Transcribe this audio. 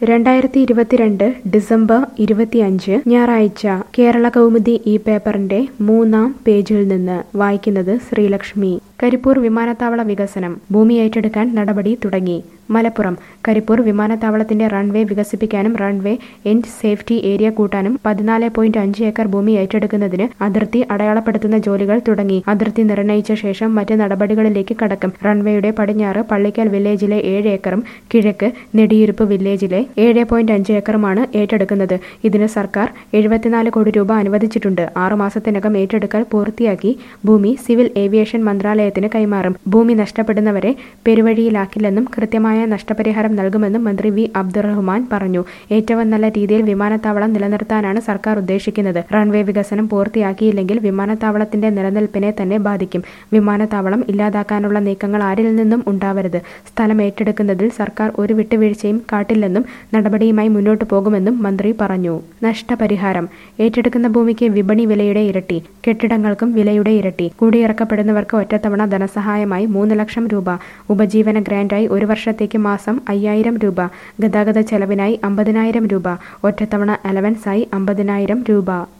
രണ്ടായിരത്തി ഇരുപത്തിരണ്ട് ഡിസംബർ ഇരുപത്തിയഞ്ച് ഞായറാഴ്ച കേരള കൗമുദി ഈ പേപ്പറിന്റെ മൂന്നാം പേജിൽ നിന്ന് വായിക്കുന്നത് ശ്രീലക്ഷ്മി കരിപ്പൂർ വിമാനത്താവള വികസനം ഭൂമി ഏറ്റെടുക്കാൻ നടപടി തുടങ്ങി മലപ്പുറം കരിപ്പൂർ വിമാനത്താവളത്തിന്റെ റൺവേ വികസിപ്പിക്കാനും റൺവേ എൻഡ് സേഫ്റ്റി ഏരിയ കൂട്ടാനും പതിനാല് പോയിന്റ് അഞ്ച് ഏക്കർ ഭൂമി ഏറ്റെടുക്കുന്നതിന് അതിർത്തി അടയാളപ്പെടുത്തുന്ന ജോലികൾ തുടങ്ങി അതിർത്തി നിർണയിച്ച ശേഷം മറ്റ് നടപടികളിലേക്ക് കടക്കും റൺവേയുടെ പടിഞ്ഞാറ് പള്ളിക്കൽ വില്ലേജിലെ ഏഴ് ഏക്കറും കിഴക്ക് നെടിയിരുപ്പ് വില്ലേജിലെ ഏഴ് പോയിന്റ് അഞ്ച് ഏക്കറുമാണ് ഏറ്റെടുക്കുന്നത് ഇതിന് സർക്കാർ എഴുപത്തിനാല് കോടി രൂപ അനുവദിച്ചിട്ടുണ്ട് ആറുമാസത്തിനകം ഏറ്റെടുക്കൽ പൂർത്തിയാക്കി ഭൂമി സിവിൽ ഏവിയേഷൻ മന്ത്രാലയത്തിന് കൈമാറും ഭൂമി നഷ്ടപ്പെടുന്നവരെ പെരുവഴിയിലാക്കില്ലെന്നും കൃത്യമായ നഷ്ടപരിഹാരം നൽകുമെന്നും മന്ത്രി വി അബ്ദുറഹ്മാൻ പറഞ്ഞു ഏറ്റവും നല്ല രീതിയിൽ വിമാനത്താവളം നിലനിർത്താനാണ് സർക്കാർ ഉദ്ദേശിക്കുന്നത് റൺവേ വികസനം പൂർത്തിയാക്കിയില്ലെങ്കിൽ വിമാനത്താവളത്തിന്റെ നിലനിൽപ്പിനെ തന്നെ ബാധിക്കും വിമാനത്താവളം ഇല്ലാതാക്കാനുള്ള നീക്കങ്ങൾ ആരിൽ നിന്നും ഉണ്ടാവരുത് സ്ഥലം ഏറ്റെടുക്കുന്നതിൽ സർക്കാർ ഒരു വിട്ടുവീഴ്ചയും കാട്ടില്ലെന്നും നടപടിയുമായി മുന്നോട്ടു പോകുമെന്നും മന്ത്രി പറഞ്ഞു നഷ്ടപരിഹാരം ഏറ്റെടുക്കുന്ന ഭൂമിക്ക് വിപണി വിലയുടെ ഇരട്ടി കെട്ടിടങ്ങൾക്കും വിലയുടെ ഇരട്ടി കുടിയിറക്കപ്പെടുന്നവർക്ക് ഒറ്റത്തവണ ധനസഹായമായി മൂന്ന് ലക്ഷം രൂപ ഉപജീവന ഗ്രാന്റായി ഒരു വർഷത്തേക്ക് മാസം അയ്യായിരം രൂപ ഗതാഗത ചെലവിനായി അമ്പതിനായിരം രൂപ ഒറ്റത്തവണ അലവൻസായി അമ്പതിനായിരം രൂപ